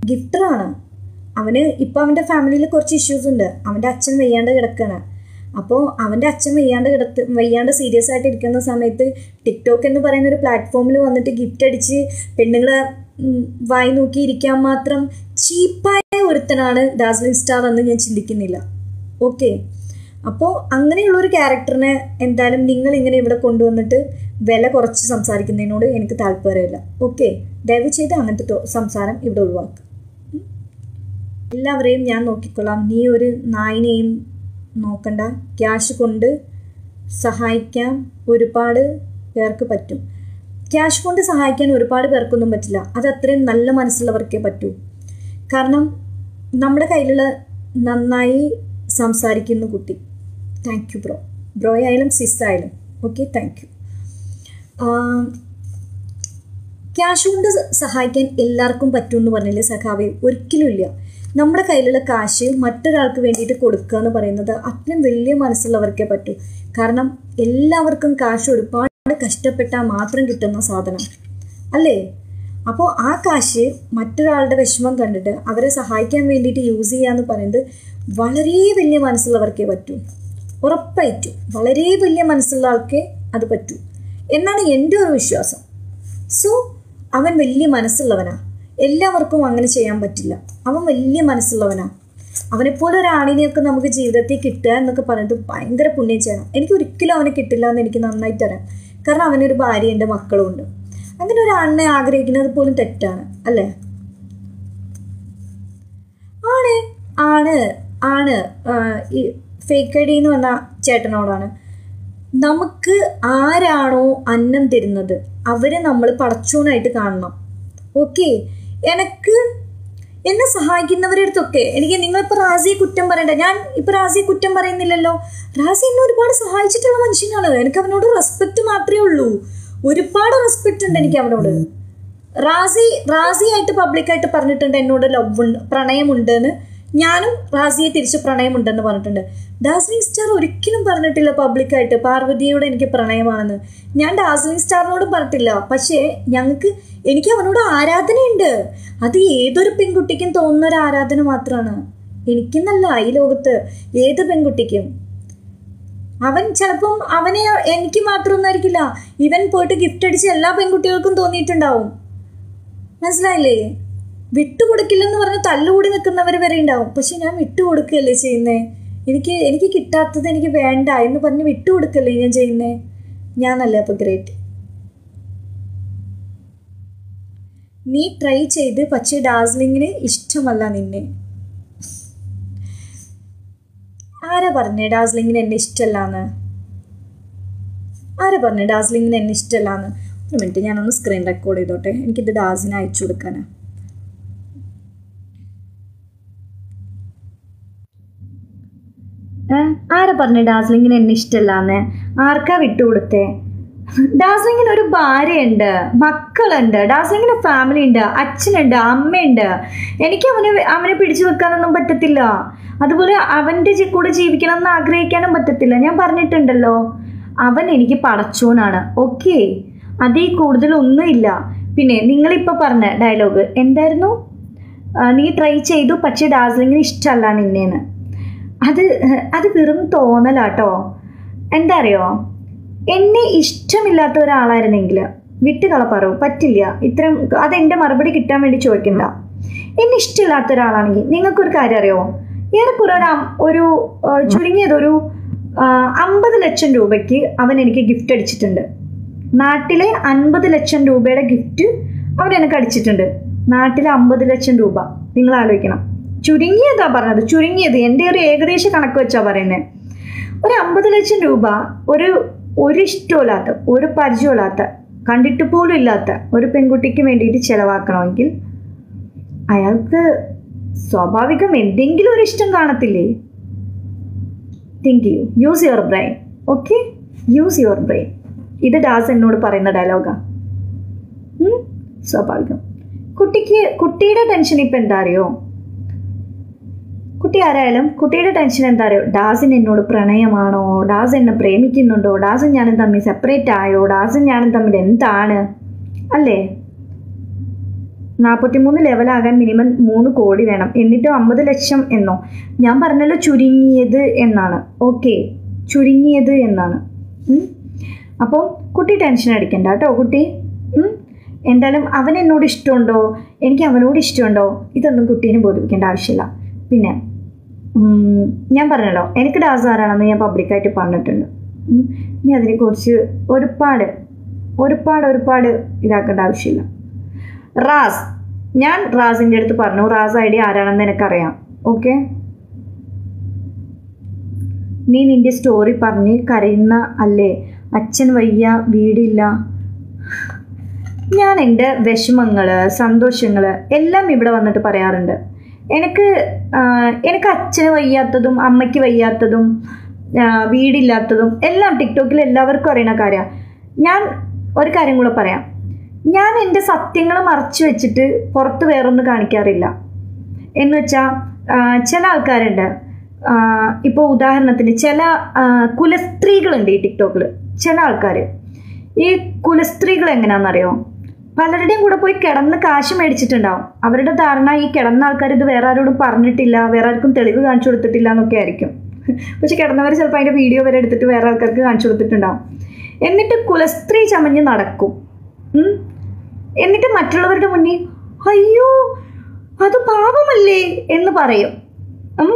ഗിഫ്റ്ററാണ് അവന് ഇപ്പം അവൻ്റെ ഫാമിലിയിൽ കുറച്ച് ഇഷ്യൂസ് ഉണ്ട് അവൻ്റെ അച്ഛൻ വയ്യാണ്ട് കിടക്കുകയാണ് അപ്പോൾ അവൻ്റെ അച്ഛൻ വയ്യാണ്ട് കിടത്ത് വയ്യാണ്ട് സീരിയസ് ആയിട്ട് ഇരിക്കുന്ന സമയത്ത് ടിക്ടോക്ക് എന്ന് പറയുന്ന ഒരു പ്ലാറ്റ്ഫോമിൽ വന്നിട്ട് ഗിഫ്റ്റ് അടിച്ച് പെണ്ണുങ്ങളെ ഉം, വായി നോക്കി ഇരിക്കാൻ മാത്രം ചീപ്പായ ഒരുത്തനാണ് ഡാസ്ലിംഗ് സ്റ്റാർ എന്ന് ഞാൻ ചിന്തിക്കുന്നില്ല ഓക്കെ അപ്പോൾ അങ്ങനെയുള്ള ഒരു ക്യാരക്ടറിനെ എന്തായാലും നിങ്ങൾ ഇങ്ങനെ ഇവിടെ കൊണ്ടുവന്നിട്ട് വില കുറച്ച് സംസാരിക്കുന്നതിനോട് എനിക്ക് താല്പര്യമില്ല ഓക്കെ ദയവ് ചെയ്ത് അങ്ങനത്തെ ടോ- സംസാരം ഇവിടെ ഒഴിവാക്കുക ഉം. എല്ലാവരെയും ഞാൻ നോക്കിക്കൊള്ളാം നീ ഒരു നായിനെയും നോക്കണ്ട ക്യാഷ് കൊണ്ട് സഹായിക്കാൻ ഒരുപാട് പേർക്ക് പറ്റും ക്യാഷ് കൊണ്ട് സഹായിക്കാൻ ഒരുപാട് പേർക്കൊന്നും പറ്റില്ല അത് അത്രയും നല്ല മനസ്സുള്ളവർക്കേ പറ്റൂ കാരണം നമ്മുടെ കയ്യിലുള്ള നന്നായി സംസാരിക്കുന്ന കുട്ടി താങ്ക് യു ബ്രോ ബ്രോ ആയാലും സിസ് ആയാലും ഓക്കെ താങ്ക് യു ക്യാഷ് കൊണ്ട് സ- സഹായിക്കാൻ എല്ലാവർക്കും പറ്റുമെന്ന് പറഞ്ഞില്ലേ സഖാവെ ഒരിക്കലും ഇല്ല നമ്മുടെ കയ്യിലുള്ള കാശ് മറ്റൊരാൾക്ക് വേണ്ടിയിട്ട് കൊടുക്കുക എന്ന് പറയുന്നത് അത്രയും വലിയ മനസ്സുള്ളവർക്കേ പറ്റൂ കാരണം എല്ലാവർക്കും കാശ് ഒരുപാട് കഷ്ടപ്പെട്ടാൽ മാത്രം കിട്ടുന്ന സാധനം അല്ലേ അപ്പോൾ ആ കാശ് മറ്റൊരാളുടെ വിഷമം കണ്ടിട്ട് അവരെ സഹായിക്കാൻ വേണ്ടിയിട്ട് യൂസ് ചെയ്യുക എന്ന് പറയുന്നത് വളരെ വലിയ മനസ്സുള്ളവർക്കേ പറ്റൂ ഉറപ്പായിട്ടും വളരെ വലിയ മനസ്സുള്ള ആൾക്കേ അത് പറ്റൂ എന്നാണ് എൻ്റെ ഒരു വിശ്വാസം സോ അവൻ വലിയ മനസ്സുള്ളവനാ എല്ലാവർക്കും അങ്ങനെ ചെയ്യാൻ പറ്റില്ല അവൻ വലിയ മനസ്സുള്ളവനാ അവനെപ്പോലെ ഒരു ആണിനെയൊക്കെ നമുക്ക് ജീവിതത്തിൽ കിട്ടുക എന്നൊക്കെ പറയുന്നത് ഭയങ്കര പുണ്യം ചെയ്യണം എനിക്ക് ഒരിക്കലും അവനെ കിട്ടില്ല എന്ന് എനിക്ക് നന്നായിട്ട് അറിയാം കാരണം അവനൊരു ഭാര്യയുണ്ട് മക്കളും ഉണ്ട് അങ്ങനെ ഒരു ആണിനെ ആഗ്രഹിക്കുന്നത് പോലും തെറ്റാണ് അല്ലേ ആണ് ആണ് ആണ് ആ, ഈ ഫേക്ക് ഐ ഡി എന്ന് പറഞ്ഞ ചേട്ടനോടാണ് നമുക്ക് ആരാണോ അന്നം തരുന്നത് അവരെ നമ്മൾ പടച്ചോനായിട്ട് കാണണം ഓക്കെ എനക്ക് എന്നെ സഹായിക്കുന്നവരുടെ അടുത്തൊക്കെ എനിക്ക് നിങ്ങളിപ്പോൾ റാസിയെ കുറ്റം പറയണ്ട ഞാൻ ഇപ്പോൾ റാസിയെ കുറ്റം പറയുന്നില്ലല്ലോ റാസി എന്നെ ഒരുപാട് സഹായിച്ചിട്ടുള്ള മനുഷ്യനാണ് എനിക്ക് അവനോട് റെസ്പെക്റ്റ് മാത്രമേ ഉള്ളൂ ഒരുപാട് റെസ്പെക്റ്റ് ഉണ്ട് എനിക്ക് അവനോട് റാസി റാസിയായിട്ട് പബ്ലിക്കായിട്ട് പറഞ്ഞിട്ടുണ്ട് എന്നോട് ലവ് ഉണ്ട് പ്രണയമുണ്ട് എന്ന് ഞാനും റാസിയെ തിരിച്ച് പ്രണയമുണ്ടെന്ന് പറഞ്ഞിട്ടുണ്ട് ഡാസ്ലിംഗ് സ്റ്റാർ ഒരിക്കലും പറഞ്ഞിട്ടില്ല പബ്ലിക്കായിട്ട് പാർവതിയോട് എനിക്ക് പ്രണയമാണെന്ന് ഞാൻ ഡാസ്ലിംഗ് സ്റ്റാറിനോടും പറഞ്ഞിട്ടില്ല പക്ഷേ ഞങ്ങൾക്ക് എനിക്ക് അവനോട് ആരാധനയുണ്ട് അത് ഏതൊരു പെൺകുട്ടിക്കും തോന്നുന്ന ഒരു ആരാധന മാത്രമാണ് എനിക്കെന്നല്ല ഈ ലോകത്ത് ഏത് പെൺകുട്ടിക്കും അവൻ ചിലപ്പം അവനെ എനിക്ക് മാത്രമൊന്നായിരിക്കില്ല ഇവൻ പോയിട്ട് ഗിഫ്റ്റ് അടിച്ച് എല്ലാ പെൺകുട്ടികൾക്കും തോന്നിയിട്ടുണ്ടാവും മനസ്സിലായില്ലേ വിട്ടുകൊടുക്കില്ലെന്ന് പറഞ്ഞ് തല്ലുകൂടി നിൽക്കുന്നവർ വരെ ഉണ്ടാവും പക്ഷെ ഞാൻ വിട്ടുകൊടുക്കുകയല്ലേ ചെയ്യുന്നേ എനിക്ക് എനിക്ക് കിട്ടാത്തത് എനിക്ക് വേണ്ട എന്ന് പറഞ്ഞ് വിട്ടുകൊടുക്കല്ലേ ഞാൻ ചെയ്യുന്നേ ഞാനല്ല അപ്പോൾ ഗ്രേറ്റ് നീ ട്രൈ ചെയ്ത് പക്ഷേ ഡാർജിലിങ്ങിന് ഇഷ്ടമല്ല നിന്നെ ആരാ പറഞ്ഞേ ഡാർജിലിങ്ങിന് എന്നെ ഇഷ്ടമല്ലാന്ന് ആരാ പറഞ്ഞേ ഡാർജിലിങ്ങിന് എന്നെ ഇഷ്ടമല്ലാന്ന് ഒരു മിനിറ്റ് ഞാനൊന്ന് സ്ക്രീൻ റെക്കോർഡ് ചെയ്തോട്ടെ എനിക്കിത് ഡാസിന് അയച്ചു കൊടുക്കാനാ ഏ? ആരാ പറഞ്ഞേ ഡാർജിലിങ്ങിന് എന്നെ ഇഷ്ടമല്ലാന്ന് ആർക്കാ വിട്ടുകൊടുത്തേ ഡാർജിലിങ്ങിന് ഒരു ഭാര്യയുണ്ട് മക്കളുണ്ട് ഡാർജിലിങ്ങിന് ഫാമിലി ഉണ്ട് അച്ഛനുണ്ട് അമ്മയുണ്ട് എനിക്ക് അവന് അവനെ പിടിച്ചു വെക്കാനൊന്നും പറ്റത്തില്ല അതുപോലെ അവൻ്റെ ജി- കൂടെ ജീവിക്കണം എന്ന് ആഗ്രഹിക്കാനും പറ്റത്തില്ല ഞാൻ പറഞ്ഞിട്ടുണ്ടല്ലോ അവൻ എനിക്ക് പടച്ചോനാണ് ഓക്കെ അതിൽ കൂടുതലൊന്നുമില്ല പിന്നെ നിങ്ങളിപ്പോൾ പറഞ്ഞ ഡയലോഗ് എന്തായിരുന്നു ആ, നീ ട്രൈ ചെയ്തു പക്ഷേ ഡാർജിലിങ്ങിന് ഇഷ്ടമല്ല നിന്നേന്ന് അത് അത് വെറും തോന്നലാട്ടോ എന്താ അറിയോ എന്നെ ഇഷ്ടമില്ലാത്ത ഒരാളായിരുന്നെങ്കിൽ വിട്ടുകള പറവും പറ്റില്ല ഇത്രയും അതെൻ്റെ മറുപടി കിട്ടാൻ വേണ്ടി ചോദിക്കണ്ട എന്നെ ഇഷ്ടമില്ലാത്ത ഒരാളാണെങ്കിൽ നിങ്ങൾക്കൊരു കാര്യം അറിയോ ഏറെക്കുറെ ഒരു അം- ഒരു ആ, ചുരുങ്ങിയതൊരു ആ, അമ്പത് ലക്ഷം രൂപയ്ക്ക് അവൻ എനിക്ക് ഗിഫ്റ്റ് അടിച്ചിട്ടുണ്ട് നാട്ടിലെ അൻപത് ലക്ഷം രൂപയുടെ ഗിഫ്റ്റ് അവൻ എനിക്ക് അടിച്ചിട്ടുണ്ട് നാട്ടിലെ അമ്പത് ലക്ഷം രൂപ നിങ്ങൾ ആലോചിക്കണം ചുരുങ്ങിയതാ പറഞ്ഞത് ചുരുങ്ങിയത് എൻ്റെ ഒരു ഏകദേശ കണക്ക് വെച്ചാ പറയുന്നത് ഒരു അമ്പത് ലക്ഷം രൂപ ഒരു ഒരു ഇഷ്ടമില്ലാത്ത ഒരു പരിചയമില്ലാത്ത കണ്ടിട്ട് പോലും ഇല്ലാത്ത ഒരു പെൺകുട്ടിക്ക് വേണ്ടിയിട്ട് ചിലവാക്കണമെങ്കിൽ അയാൾക്ക് സ്വാഭാവികം എന്തെങ്കിലും ഒരു ഇഷ്ടം കാണത്തില്ലേ think you use your brain okay use your brain ഇത് ഡാസ് എന്നോട് പറയുന്ന ഡയലോഗാ സ്വാഭാവികം കുട്ടിക്ക് കുട്ടിയുടെ ടെൻഷൻ ഇപ്പം എന്താ അറിയോ കുട്ടി ആരായാലും കുട്ടിയുടെ ടെൻഷൻ എന്താ അറിയോ ഡാസിന് എന്നോട് പ്രണയമാണോ ഡാസ് എന്നെ പ്രേമിക്കുന്നുണ്ടോ ഡാസും ഞാനും തമ്മിൽ സെപ്പറേറ്റ് ആയോ ഡാസും ഞാനും തമ്മിൽ എന്താണ് അല്ലേ നാൽപ്പത്തിമൂന്ന് ലെവലാകാൻ മിനിമം മൂന്ന് കോടി വേണം എന്നിട്ടും അമ്പത് ലക്ഷം എന്നോ ഞാൻ പറഞ്ഞല്ലോ ചുരുങ്ങിയത് എന്നാണ് ഓക്കെ ചുരുങ്ങിയത് എന്നാണ് ഉം. അപ്പം കുട്ടി ടെൻഷൻ അടിക്കണ്ട കേട്ടോ കുട്ടി ഉം. എന്തായാലും അവൻ എന്നോട് ഇഷ്ടമുണ്ടോ എനിക്ക് അവനോട് ഇഷ്ടമുണ്ടോ ഇതൊന്നും കുട്ടീനെ ബോധിപ്പിക്കേണ്ട ആവശ്യമില്ല പിന്നെ ഉം, ഞാൻ പറഞ്ഞല്ലോ എനിക്ക് ഡാസ് ആരാണെന്ന് ഞാൻ പബ്ലിക്കായിട്ട് പറഞ്ഞിട്ടുണ്ട് ഉം. ഇനി അതിനെക്കുറിച്ച് ഒരുപാട് ഒരുപാട് ഒരുപാട് ഇതാക്കേണ്ട ആവശ്യമില്ല റാസ് ഞാൻ റാസിൻ്റെ അടുത്ത് പറഞ്ഞു റാസ് ഐ ഡി ആരാണെന്ന് എനിക്കറിയാം ഓക്കെ നീ നിന്റെ സ്റ്റോറി പറഞ്ഞ് കരയുന്ന അല്ലേ അച്ഛൻ വയ്യ വീടില്ല ഞാൻ എൻ്റെ വിഷമങ്ങൾ സന്തോഷങ്ങൾ എല്ലാം ഇവിടെ വന്നിട്ട് പറയാറുണ്ട് എനിക്ക് ആ, എനിക്ക് അച്ഛന് വയ്യാത്തതും അമ്മയ്ക്ക് വയ്യാത്തതും ആ, വീടില്ലാത്തതും എല്ലാം ടിക്ടോക്കിൽ എല്ലാവർക്കും അറിയുന്ന കാര്യമാണ് ഞാൻ ഒരു കാര്യം കൂടെ പറയാം ഞാൻ എൻ്റെ സത്യങ്ങൾ മറച്ചു വെച്ചിട്ട് പുറത്ത് വേറൊന്നും കാണിക്കാറില്ല എന്ന് വെച്ചാൽ ചില ആൾക്കാരുണ്ട് ഇപ്പോൾ ഉദാഹരണത്തിന് ചില ആ, കുലസ്ത്രീകളുണ്ട് ഈ ടിക്ടോക്കിൽ ചില ആൾക്കാർ ഈ കുലസ്ത്രീകൾ എങ്ങനെയാണെന്നറിയോ പലരുടെയും കൂടെ പോയി കിടന്ന് കാശ് മേടിച്ചിട്ടുണ്ടാവും അവരുടെ ധാരണ ഈ കിടന്ന ആൾക്കാർ ഇത് വേറെ ആരോടും പറഞ്ഞിട്ടില്ല വേറെ ആർക്കും തെളിവ് കാണിച്ചു കൊടുത്തിട്ടില്ല എന്നൊക്കെ ആയിരിക്കും പക്ഷെ കിടന്നവർ ചിലപ്പോൾ അതിൻ്റെ വീഡിയോ വരെ എടുത്തിട്ട് വേറെ ആൾക്കാർക്ക് കാണിച്ചു കൊടുത്തിട്ടുണ്ടാവും എന്നിട്ട് കുലസ്ത്രീ ചമഞ്ഞ് നടക്കും ഉം. എന്നിട്ട് മറ്റുള്ളവരുടെ മുന്നിൽ അയ്യോ അത് പാപമല്ലേ എന്ന് പറയും ഉം.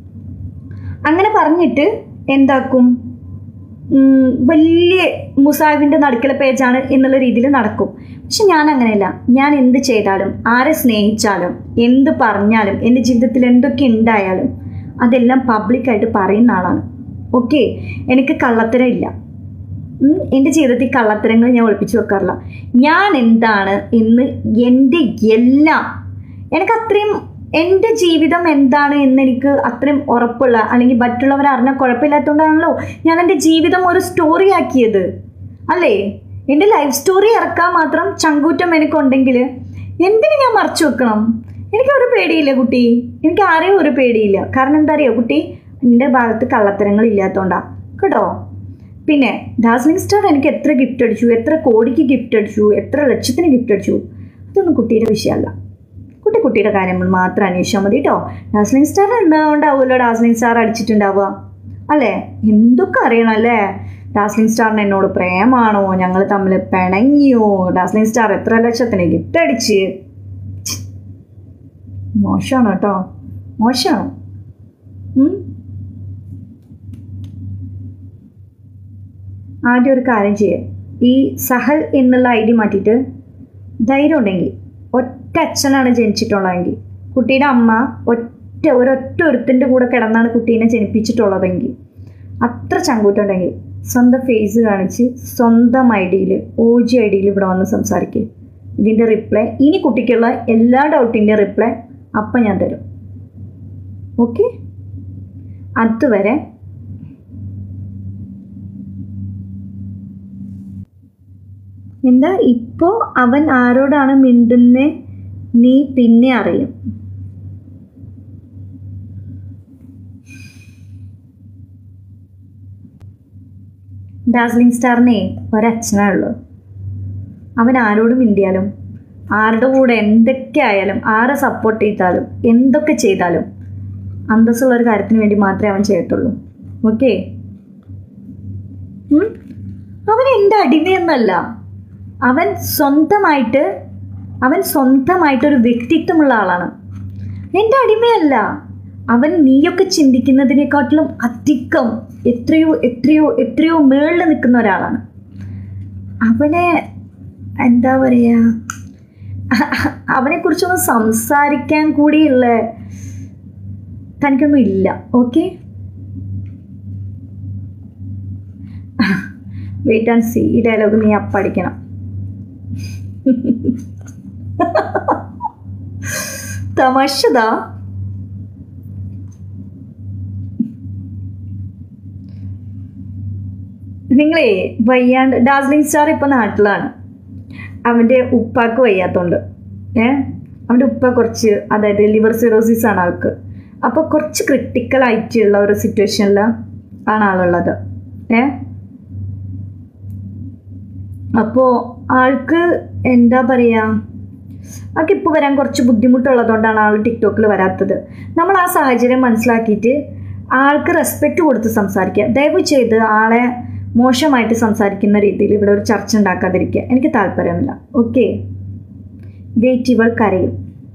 അങ്ങനെ പറഞ്ഞിട്ട് എന്താക്കും ഉം, വലിയ മുസാഹിബിൻ്റെ നടുക്കല പേജാണ് എന്നുള്ള രീതിയിൽ നടക്കും പക്ഷെ ഞാൻ അങ്ങനെയല്ല ഞാൻ എന്ത് ചെയ്താലും ആരെ സ്നേഹിച്ചാലും എന്ത് പറഞ്ഞാലും എൻ്റെ ജീവിതത്തിൽ എന്തൊക്കെ ഉണ്ടായാലും അതെല്ലാം പബ്ലിക്കായിട്ട് പറയുന്ന ആളാണ് ഓക്കെ എനിക്ക് കള്ളത്തരം ഇല്ല ഉം, എൻ്റെ ജീവിതത്തിൽ കള്ളത്തരങ്ങൾ ഞാൻ ഒളിപ്പിച്ചു വെക്കാറില്ല ഞാൻ എന്താണ് എന്ന് എൻ്റെ എല്ലാം എനിക്ക് അത്രയും എൻ്റെ ജീവിതം എന്താണ് എന്ന് എനിക്ക് അത്രയും ഉറപ്പുള്ള അല്ലെങ്കിൽ മറ്റുള്ളവർ അറിഞ്ഞാൽ കുഴപ്പമില്ലാത്തതുകൊണ്ടാണല്ലോ ഞാൻ എൻ്റെ ജീവിതം ഒരു സ്റ്റോറി ആക്കിയത് അല്ലേ എൻ്റെ ലൈഫ് സ്റ്റോറി ഇറക്കാൻ മാത്രം ചങ്കൂറ്റം എനിക്കുണ്ടെങ്കിൽ എന്തിനു ഞാൻ മറച്ചു വെക്കണം എനിക്ക് ഒരു പേടിയില്ല കുട്ടി എനിക്ക് ആരെയും ഒരു പേടിയില്ല കാരണം എന്താ അറിയോ കുട്ടി എൻ്റെ ഭാഗത്ത് കള്ളത്തരങ്ങൾ ഇല്ലാത്തതുകൊണ്ടാ കേട്ടോ പിന്നെ ഡാസ്ലിംഗ് സ്റ്റാർ എനിക്ക് എത്ര ഗിഫ്റ്റ് അടിച്ചു എത്ര കോടിക്ക് ഗിഫ്റ്റ് അടിച്ചു എത്ര ലക്ഷത്തിന് ഗിഫ്റ്റ് അടിച്ചു അതൊന്നും കുട്ടിയുടെ വിഷയമല്ല കുട്ടി കുട്ടിയുടെ കാര്യങ്ങൾ മാത്രം അന്വേഷിച്ചാൽ മതി കേട്ടോ ഡാസ്ലിംഗ് സ്റ്റാർ ഉണ്ടാവുമല്ലോ ഡാസ്ലിംഗ് സ്റ്റാർ അടിച്ചിട്ടുണ്ടാവുക അല്ലേ എന്തൊക്കെ അറിയണം അല്ലേ ഡാസ്ലിംഗ് സ്റ്റാറിന് എന്നോട് പ്രേമാണോ ഞങ്ങൾ തമ്മിൽ പിണങ്ങിയോ ഡാസ്ലിംഗ് സ്റ്റാർ എത്ര ലക്ഷത്തിന് ഗിഫ്റ്റ് അടിച്ച് ഛ്. മോശമാണ് കേട്ടോ മോശമാണ് ഉം? ആദ്യം ഒരു കാര്യം ചെയ്യുക ഈ സഹൽ എന്നുള്ള ഐ ഡി മാറ്റിയിട്ട് ധൈര്യം ഉണ്ടെങ്കിൽ ഒറ്റ അച്ഛനാണ് ജനിച്ചിട്ടുള്ളതെങ്കിൽ കുട്ടിയുടെ അമ്മ ഒറ്റ ഒരൊറ്റ ഒരുത്തിൻ്റെ കൂടെ കിടന്നാണ് കുട്ടീനെ ജനിപ്പിച്ചിട്ടുള്ളതെങ്കിൽ അത്ര ചങ്കൂറ്റുണ്ടെങ്കിൽ സ്വന്തം ഫേസ് കാണിച്ച് സ്വന്തം ഐ ഡിയിൽ ഒ ജി ഐ ഡിയിൽ ഇവിടെ വന്ന് സംസാരിക്കുക ഇതിൻ്റെ റിപ്ലൈ ഇനി കുട്ടിക്കുള്ള എല്ലാ ഡൗട്ടിൻ്റെ റിപ്ലൈ അപ്പം ഞാൻ തരും ഓക്കെ അതുവരെ എന്താ ഇപ്പോൾ അവൻ ആരോടാണ് മിണ്ടുന്നേ നീ പിന്നെ അറിയും ഡാസ്ലിംഗ് സ്റ്റാറിനെ ഒരച്ഛനേ ഉള്ളൂ അവൻ ആരോട് മിണ്ടിയാലും ആരുടെ കൂടെ എന്തൊക്കെ ആയാലും ആരെ സപ്പോർട്ട് ചെയ്താലും എന്തൊക്കെ ചെയ്താലും അന്തസ്സുള്ള ഒരു കാര്യത്തിന് വേണ്ടി മാത്രമേ അവൻ ചെയ്യത്തുള്ളൂ ഓക്കെ അവൻ എൻ്റെ അടിമയൊന്നല്ല അവൻ സ്വന്തമായിട്ട് അവൻ സ്വന്തമായിട്ടൊരു വ്യക്തിത്വമുള്ള ആളാണ് എൻ്റെ അടിമയല്ല അവൻ നീയൊക്കെ ചിന്തിക്കുന്നതിനെക്കാട്ടിലും അധികം എത്രയോ എത്രയോ എത്രയോ മേളിൽ നിൽക്കുന്ന ഒരാളാണ് അവനെ എന്താ പറയുക അവനെക്കുറിച്ചൊന്നും സംസാരിക്കാൻ കൂടിയുള്ള തനിക്കൊന്നും ഇല്ല ഓക്കെ വെയിറ്റ് ആൻഡ് സി ഈ ഡയലോഗ് നീ അപ്പടിക്കണം തമാശതാ നിങ്ങളേ വയ്യാണ്ട് ഡാർജിലിംഗ് സ്റ്റാർ ഇപ്പോൾ നാട്ടിലാണ് അവൻ്റെ ഉപ്പാക്ക് വയ്യാത്തോണ്ട് ഏ അവൻ്റെ ഉപ്പ കുറച്ച് അതായത് ലിവർ സിറോസിസ് ആണ് ആൾക്ക് അപ്പോൾ കുറച്ച് ക്രിട്ടിക്കൽ ആയിട്ടുള്ള ഒരു സിറ്റുവേഷനിൽ ആണ് ആളുള്ളത് ഏ അപ്പോൾ ആൾക്ക് എന്താ പറയുക ആൾക്ക് ഇപ്പോൾ വരാൻ കുറച്ച് ബുദ്ധിമുട്ടുള്ളതുകൊണ്ടാണ് ആൾ ടിക്ടോക്കിൽ വരാത്തത് നമ്മൾ ആ സാഹചര്യം മനസ്സിലാക്കിയിട്ട് ആൾക്ക് റെസ്പെക്റ്റ് കൊടുത്ത് സംസാരിക്കുക ദയവ് ചെയ്ത് ആളെ മോശമായിട്ട് സംസാരിക്കുന്ന രീതിയിൽ ഇവിടെ ഒരു ചർച്ച ഉണ്ടാക്കാതിരിക്കുക എനിക്ക് താല്പര്യമില്ല ഓക്കെ വെയിറ്റ് ഇവൾ കരയും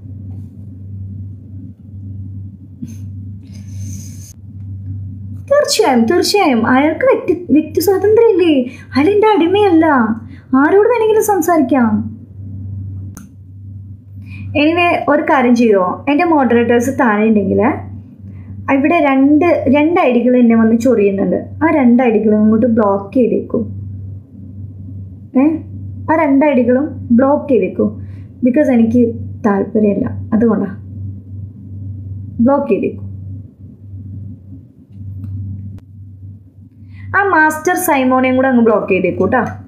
തീർച്ചയായും തീർച്ചയായും അയാൾക്ക് വ്യക്തി വ്യക്തി സ്വാതന്ത്ര്യമില്ലേ അയാൾ എൻ്റെ അടിമയല്ല ആരോട് വേണമെങ്കിലും സംസാരിക്കാം എനിവേ ഒരു കാര്യം ചെയ്യുമോ എൻ്റെ മോഡറേറ്റേഴ്സ് താഴെ ഉണ്ടെങ്കിൽ ഇവിടെ രണ്ട് രണ്ട് ഐഡികൾ എന്നെ വന്ന് ചൊറിയുന്നുണ്ട് ആ രണ്ട് ഐഡികളും ഇങ്ങോട്ട് ബ്ലോക്ക് ചെയ്തേക്കും ഏ ആ രണ്ട് ഐഡികളും ബ്ലോക്ക് ചെയ്തേക്കും ബിക്കോസ് എനിക്ക് താല്പര്യമില്ല അതുകൊണ്ടാണ് ബ്ലോക്ക് ചെയ്തേക്കും ആ മാസ്റ്റർ സൈമോനെയും കൂടെ അങ്ങ് ബ്ലോക്ക് ചെയ്തേക്കൂട്ടാ